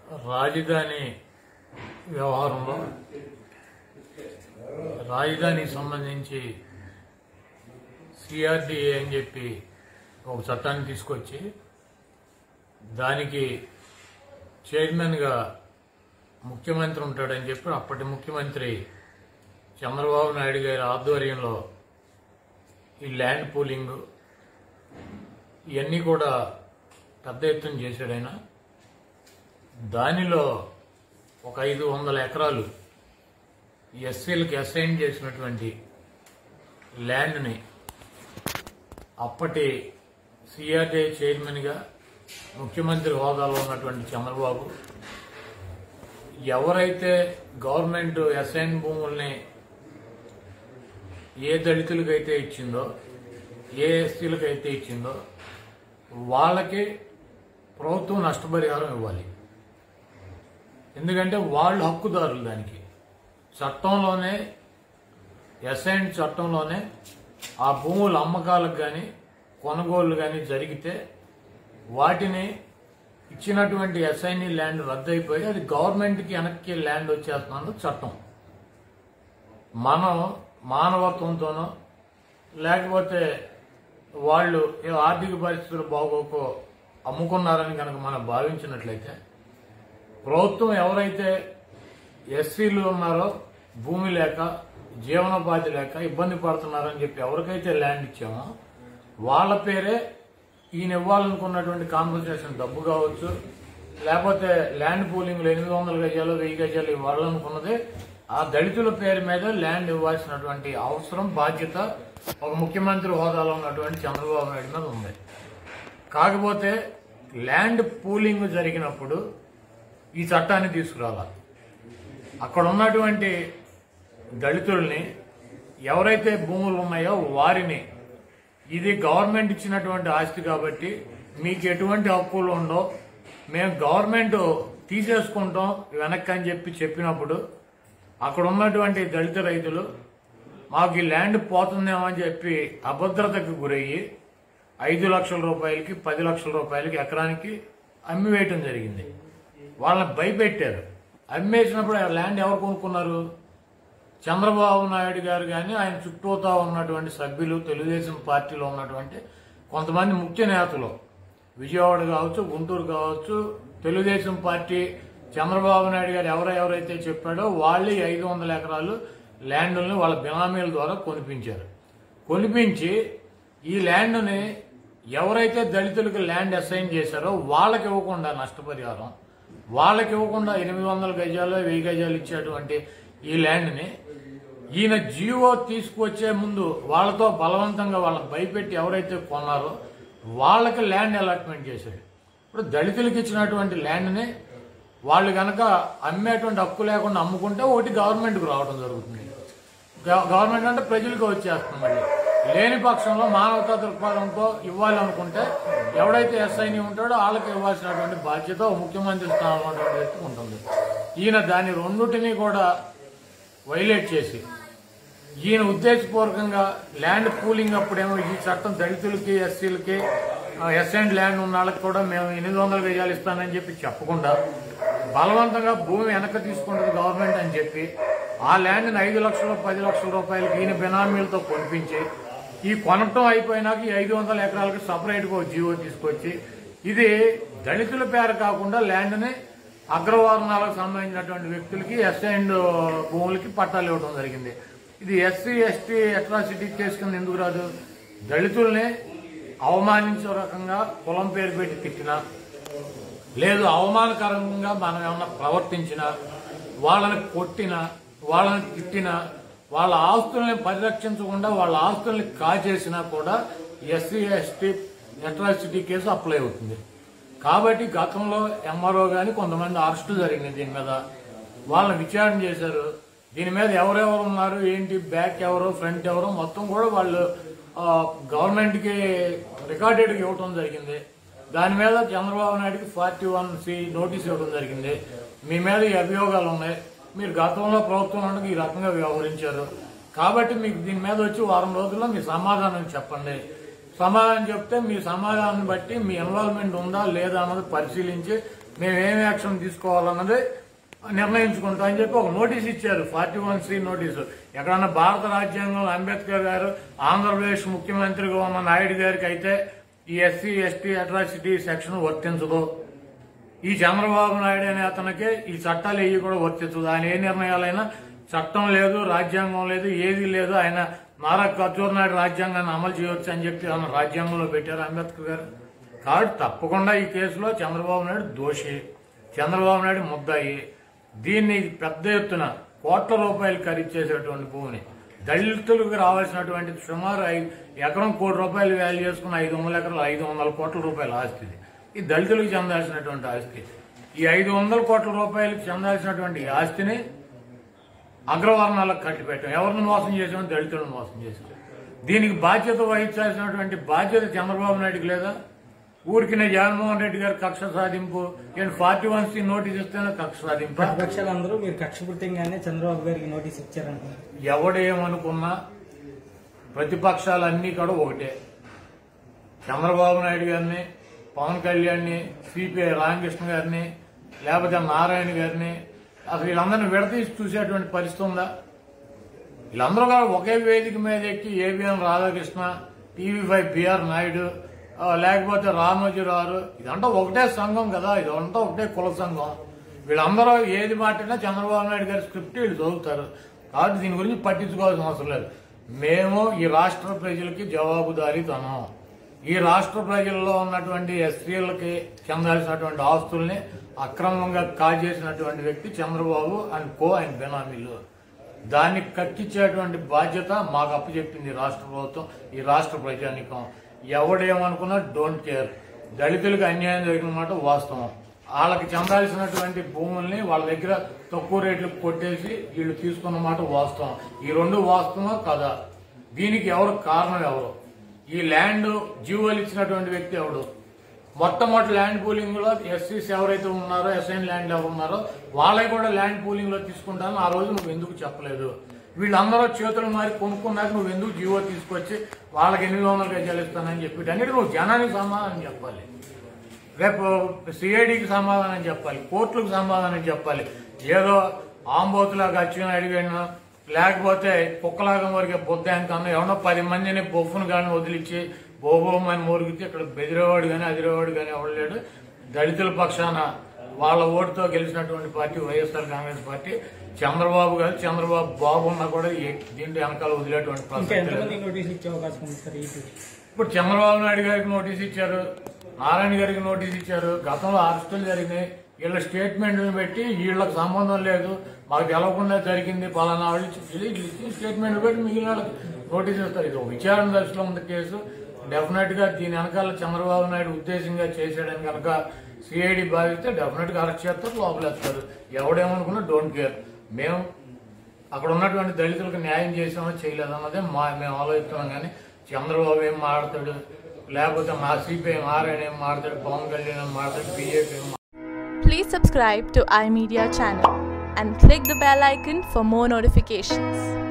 రాజధాని వ్యవహారంలో రాజధానికి సంబంధించి సిఆర్డిఏ అని చెప్పి ఒక చట్టాన్ని తీసుకొచ్చి దానికి చైర్మన్గా ముఖ్యమంత్రి ఉంటాడని చెప్పి అప్పటి ముఖ్యమంత్రి చంద్రబాబు నాయుడు గారి ఆధ్వర్యంలో ఈ ల్యాండ్ పూలింగ్ ఇవన్నీ కూడా పెద్ద ఎత్తున చేశాడు ఆయన దానిలో ఒక ఐదు వందల ఎకరాలు ఎస్సీలకు అసైన్ చేసినటువంటి ల్యాండ్ని అప్పటి సిఆర్డీఏ చైర్మన్గా ముఖ్యమంత్రి హోదాలో ఉన్నటువంటి చంద్రబాబు ఎవరైతే గవర్నమెంట్ అసైన్ భూముల్ని ఏ దళితులకైతే ఇచ్చిందో ఏ ఎస్సీలకైతే ఇచ్చిందో వాళ్ళకి ప్రభుత్వం నష్టపరిహారం ఇవ్వాలి ఎందుకంటే వాళ్ళు హక్కుదారులు దానికి చట్టంలోనే ఎస్ఐన్ చట్టంలోనే ఆ భూముల అమ్మకాలకు కానీ కొనుగోళ్లు కానీ జరిగితే వాటిని ఇచ్చినటువంటి ఎస్ఐని ల్యాండ్ రద్దయిపోయి అది గవర్నమెంట్కి వెనక్కి ల్యాండ్ వచ్చేస్తున్నది చట్టం మనం మానవత్వంతోనో లేకపోతే వాళ్ళు ఏ ఆర్థిక పరిస్థితులు బాగోకో అమ్ముకున్నారని కనుక మనం భావించినట్లయితే ప్రభుత్వం ఎవరైతే ఎస్సీలు ఉన్నారో భూమి లేక జీవనోపాధి లేక ఇబ్బంది పడుతున్నారని చెప్పి ఎవరికైతే ల్యాండ్ ఇచ్చామో వాళ్ళ పేరే ఈయన ఇవ్వాలనుకున్నటువంటి కాంపన్సేషన్ డబ్బు కావచ్చు లేకపోతే ల్యాండ్ పూలింగ్లో ఎనిమిది వందల గజాలు వెయ్యి గజాలు ఇవ్వాలనుకున్నది ఆ దళితుల పేరు మీద ల్యాండ్ ఇవ్వాల్సినటువంటి అవసరం బాధ్యత ఒక ముఖ్యమంత్రి హోదాలో ఉన్నటువంటి చంద్రబాబు నాయుడు మీద ఉంది కాకపోతే ల్యాండ్ పూలింగ్ జరిగినప్పుడు ఈ చట్టాన్ని తీసుకురావాలి అక్కడ ఉన్నటువంటి దళితుల్ని ఎవరైతే భూములు ఉన్నాయో వారిని ఇది గవర్నమెంట్ ఇచ్చినటువంటి ఆస్తి కాబట్టి మీకు ఎటువంటి హక్కులు ఉండో మేము గవర్నమెంట్ తీసేసుకుంటాం వెనక్కి అని చెప్పి చెప్పినప్పుడు అక్కడ ఉన్నటువంటి దళిత రైతులు మాకు ఈ ల్యాండ్ పోతుందేమో అని చెప్పి అభద్రతకు గురయ్యి ఐదు లక్షల రూపాయలకి పది లక్షల రూపాయలకి ఎకరానికి అమ్మివేయటం జరిగింది వాళ్ళని భయపెట్టారు అమ్మేసినప్పుడు ఆ ల్యాండ్ ఎవరు కొనుక్కున్నారు చంద్రబాబు నాయుడు గారు కానీ ఆయన చుట్టూతా ఉన్నటువంటి సభ్యులు తెలుగుదేశం పార్టీలో ఉన్నటువంటి కొంతమంది ముఖ్య నేతలు విజయవాడ కావచ్చు గుంటూరు కావచ్చు తెలుగుదేశం పార్టీ చంద్రబాబు నాయుడు గారు ఎవరెవరైతే చెప్పాడో వాళ్ళే ఐదు వందల ఎకరాలు ల్యాండ్ని వాళ్ళ బినామీల ద్వారా కొనిపించారు కొనిపించి ఈ ల్యాండ్ని ఎవరైతే దళితులకు ల్యాండ్ అసైన్ చేశారో వాళ్ళకి ఇవ్వకుండా నష్టపరిహారం వాళ్ళకి ఇవ్వకుండా ఎనిమిది వందల గజాలు వెయ్యి గజాలు ఇచ్చేటువంటి ఈ ల్యాండ్ని ఈయన జీవో తీసుకువచ్చే ముందు వాళ్ళతో బలవంతంగా వాళ్ళని భయపెట్టి ఎవరైతే కొన్నారో వాళ్ళకి ల్యాండ్ అలాట్మెంట్ చేశారు ఇప్పుడు దళితులకు ఇచ్చినటువంటి ల్యాండ్ని వాళ్ళు గనక అమ్మేటువంటి హక్కు లేకుండా అమ్ముకుంటే ఒకటి గవర్నమెంట్కి రావడం జరుగుతుంది గవ- గవర్నమెంట్ అంటే ప్రజలకు వచ్చేస్తుంది మళ్ళీ లేని పక్షంలో మానవతా దృక్పథంతో ఇవ్వాలి అనుకుంటే ఎవడైతే ఎస్ఐని ఉంటాడో వాళ్ళకి ఇవ్వాల్సినటువంటి బాధ్యత ఓ ముఖ్యమంత్రి స్థానంలో ఉన్నటువంటి వ్యక్తికి ఉంటుంది ఈయన దాని రెండుటిని కూడా వైలేట్ చేసి ఈయన ఉద్దేశపూర్వకంగా ల్యాండ్ పూలింగ్ అప్పుడేమో ఈ చట్టం దళితులకి ఎస్సీలకి ఎస్ అండ్ ల్యాండ్ ఉన్న వాళ్ళకి కూడా మేము ఎనిమిది వందల గజాలు ఇస్తానని చెప్పి చెప్పకుండా బలవంతంగా భూమి వెనక తీసుకుంటుంది గవర్నమెంట్ అని చెప్పి ఆ ల్యాండ్ని ఐదు లక్షలు పది లక్షల రూపాయలకి ఈయన బినామీలతో కొనిపించి ఈ కొనటం అయిపోయినాక ఈ ఐదు వందల ఎకరాలకి సపరేట్గా ఒక జీవో తీసుకొచ్చి ఇది దళితుల పేరు కాకుండా ల్యాండ్ని అగ్రవర్ణాలకు సంబంధించినటువంటి వ్యక్తులకి ఎస్ అండ్ భూములకి పట్టాలు ఇవ్వడం జరిగింది ఇది ఎస్సీ ఎస్టీ అట్రాసిటీ కేసు కింద ఎందుకు రాదు దళితుల్ని అవమానించే రకంగా కులం పేరు పెట్టి తిట్టినా లేదు అవమానకరంగా మనం ఏమన్నా ప్రవర్తించినా వాళ్ళని కొట్టినా వాళ్ళని తిట్టినా వాళ్ళ ఆస్తుల్ని పరిరక్షించకుండా వాళ్ళ ఆస్తుల్ని కాజేసినా కూడా SC ST atrocity case apply అవుతుంది కాబట్టి గతంలో ఎంఆర్ఓ గాని కొంతమంది అరెస్టులు జరిగినాయి దీని మీద వాళ్ళని విచారణ చేశారు దీని మీద ఎవరెవరు ఉన్నారు ఏంటి బ్యాక్ ఎవరు ఫ్రంట్ ఎవరు మొత్తం కూడా వాళ్ళు గవర్నమెంట్ కి రికార్డెడ్ ఇవ్వటం జరిగింది దాని మీద చంద్రబాబు నాయుడుకి ఫార్టీ వన్ సి నోటీస్ ఇవ్వడం జరిగింది మీ మీద ఈ అభియోగాలు ఉన్నాయి మీరు గతంలో ప్రభుత్వం ఉండగా ఈ రకంగా వ్యవహరించారు కాబట్టి మీకు దీని మీద వచ్చి వారం రోజుల్లో మీ సమాధానం చెప్పండి సమాధానం చెప్తే మీ సమాధానం బట్టి మీ ఇన్వాల్వ్మెంట్ ఉందా లేదా అన్నది పరిశీలించి మేము ఏం యాక్షన్ తీసుకోవాలన్నది నిర్ణయించుకుంటాం అని చెప్పి ఒక నోటీస్ ఇచ్చారు ఫార్టీ వన్ సి నోటీసు ఎక్కడన్నా భారత రాజ్యాంగంలో అంబేద్కర్ గారు ఆంధ్రప్రదేశ్ ముఖ్యమంత్రిగా ఉన్న నాయుడు గారికి అయితే ఈ ఎస్సీ ఎస్టీ అట్రాసిటీ సెక్షన్ వర్తించదు ఈ చంద్రబాబు నాయుడు అనే అతనికి ఈ చట్టాలు ఏవి కూడా వర్తించదు ఆయన ఏ నిర్ణయాలైనా చట్టం లేదు రాజ్యాంగం లేదు ఏది లేదు ఆయన నారా కచ్చూర్ నాయుడు రాజ్యాంగాన్ని అమలు చేయవచ్చు అని చెప్పి ఆయన రాజ్యాంగంలో పెట్టారు అంబేద్కర్ గారు కాబట్టి తప్పకుండా ఈ కేసులో చంద్రబాబు నాయుడు దోషి చంద్రబాబు నాయుడు ముద్దాయి దీన్ని పెద్ద ఎత్తున కోట్ల రూపాయలు ఖరీదు చేసేటువంటి భూమిని దళితులకు రావాల్సినటువంటి సుమారు ఐదు ఎకరం కోటి రూపాయలు వాల్యూ చేసుకున్న ఐదు వందల ఎకరాలు ఐదు వందల కోట్ల రూపాయల ఆస్తి ఇది. ఈ దళితులకు చెందాల్సినటువంటి ఆస్తి ఈ ఐదు వందల కోట్ల రూపాయలకు చెందాల్సినటువంటి ఈ ఆస్తిని అగ్రవర్ణాలకు కట్టిపెట్టాం ఎవరిని మోసం చేసామో దళితులను మోసం చేసాం దీనికి బాధ్యత వహించాల్సినటువంటి బాధ్యత చంద్రబాబు నాయుడుకి లేదా ఊరికినే జగన్మోహన్ రెడ్డి గారు కక్ష సాధింపు నేను ఫార్టీ వన్ సి నోటీస్ ఇస్తేనే కక్ష సాధింపు ప్రతిపక్షాలందరూ మీరు కక్షపూర్తంగానే చంద్రబాబు గారికి నోటీస్ ఇచ్చారంటున్నారు ఎవడేమనుకున్నా ప్రతిపక్షాలన్నీ కూడా ఒకటే చంద్రబాబు నాయుడు గారిని పవన్ కళ్యాణ్ని సిపిఐ రామకృష్ణ గారిని లేకపోతే నారాయణ గారిని అసలు వీళ్ళందరినీ విడతీసి చూసేటువంటి పరిస్థితి ఉందా వీళ్ళందరూ కూడా ఒకే వేదిక మీద ఎక్కి A B N Radhakrishna TV five B R Naidu ఆ, లేకపోతే రామోజీరావు ఇదంతా ఒకటే సంఘం కదా ఇదంతా ఒకటే కుల సంఘం వీళ్ళందరూ ఏది మాట్లాడినా చంద్రబాబు నాయుడు గారి స్క్రిప్ట్ వీళ్ళు చదువుతారు కాబట్టి దీని గురించి పట్టించుకోవాల్సిన అవసరం లేదు మేము ఈ రాష్ట్ర ప్రజలకి జవాబుదారీతనం ఈ రాష్ట్ర ప్రజల్లో ఉన్నటువంటి ఎస్సీలకి చెందాల్సినటువంటి ఆస్తుల్ని అక్రమంగా కాజేసినటువంటి వ్యక్తి చంద్రబాబు అండ్ కో అండ్ బెనామీలు దాన్ని కక్కించేటువంటి బాధ్యత మాకు అప్పచెప్పింది ఈ రాష్ట్ర ప్రభుత్వం ఈ రాష్ట్ర ప్రజానికం ఎవడేమనుకున్నా డోంట్ కేర్ దళితులకు అన్యాయం జరిగిన మాట వాస్తవం వాళ్ళకి చెందాల్సినటువంటి భూముల్ని వాళ్ళ దగ్గర తక్కువ రేట్లకు కొట్టేసి వీళ్ళు తీసుకున్న మాట వాస్తవం ఈ రెండు వాస్తవం కదా దీనికి ఎవరు కారణం ఎవరు ఈ ల్యాండ్ జీవోలు ఇచ్చినటువంటి వ్యక్తి ఎవడు మొట్టమొదటి ల్యాండ్ పూలింగ్ లో ఎస్సీస్ ఎవరైతే ఉన్నారో ఎస్ఐన్ ల్యాండ్ ఎవరు ఉన్నారో వాళ్ళకి కూడా ల్యాండ్ పూలింగ్ లో తీసుకుంటాను ఆ రోజు నువ్వు ఎందుకు చెప్పలేదు వీళ్ళందరూ చేతులు మారి కొనుక్కున్నాక నువ్వు ఎందుకు జీవో తీసుకొచ్చి వాళ్ళకి ఎనిమిది వందల గజాలు ఇస్తానని చెప్పి అన్నిటి నువ్వు జనానికి సమాధానం చెప్పాలి రేపు సిఐడికి సమాధానం చెప్పాలి కోర్టులకు సమాధానం చెప్పాలి ఏదో ఆంబోతులాగా అచ్చిన అడిగాను లేకపోతే కుక్కలాగా వరకే బుద్ధాంకన్నా ఎవడో పది మందిని బొఫ్ఫును కానీ వదిలించి బోబోమని మురిగితే ఇక్కడ బెదిరేవాడు కానీ అదిరేవాడు కానీ ఎవడు లేడు దళితుల పక్షాన వాళ్ళ ఓటుతో గెలిచినటువంటి party YSR Congress party Chandrababu గారు చంద్రబాబు బాబు ఉన్నా కూడా ఈ- దీంట్లో వెనకాల వదిలేటువంటి ఇంకా ప్రసక్తి లేదు ఎంతమందికి నోటీస్ ఇచ్చే అవకాశం ఉంది సార్ ఈ ఇప్పుడు చంద్రబాబు నాయుడు గారికి నోటీస్ ఇచ్చారు నారాయణ గారికి నోటీస్ ఇచ్చారు గతంలో అరెస్టులు జరిగినాయి వీళ్ళ స్టేట్మెంట్లను పెట్టి వీళ్ళకి సంబంధం లేదు మాకు తెలవకుండా జరిగింది పలానా వాళ్ళు ఇచ్చి వీళ్ళు ఇచ్చి స్టేట్మెంట్ పెట్టి మిగిలిన వాళ్ళకి నోటీస్ ఇస్తారు ఇది ఒక విచారణ దశలో ఉంది కేసు డెఫినెట్ గా దీని వెనకాల చంద్రబాబు నాయుడు ఉద్దేశంగా చేశాడని కనుక సిఐడి భావిస్తే డెఫినెట్ గా అరెస్ట్ చేస్తారు లోపలేస్తారు ఎవడేమనుకున్నా డోంట్ కేర్ మేము అక్కడ ఉన్నటువంటి దళితులకు న్యాయం చేసామో చేయలేదన్నదే మా మేము ఆలోచిస్తున్నాం కానీ చంద్రబాబు ఏం మాడతాడు లేకపోతే మా సిపిఐ నారాయణ ఏం మాడతాడు పవన్ కళ్యాణ్ ఏం మాడతాడు బీజేపీ ఏం Please subscribe to iMedia channel and click the bell icon for more notifications.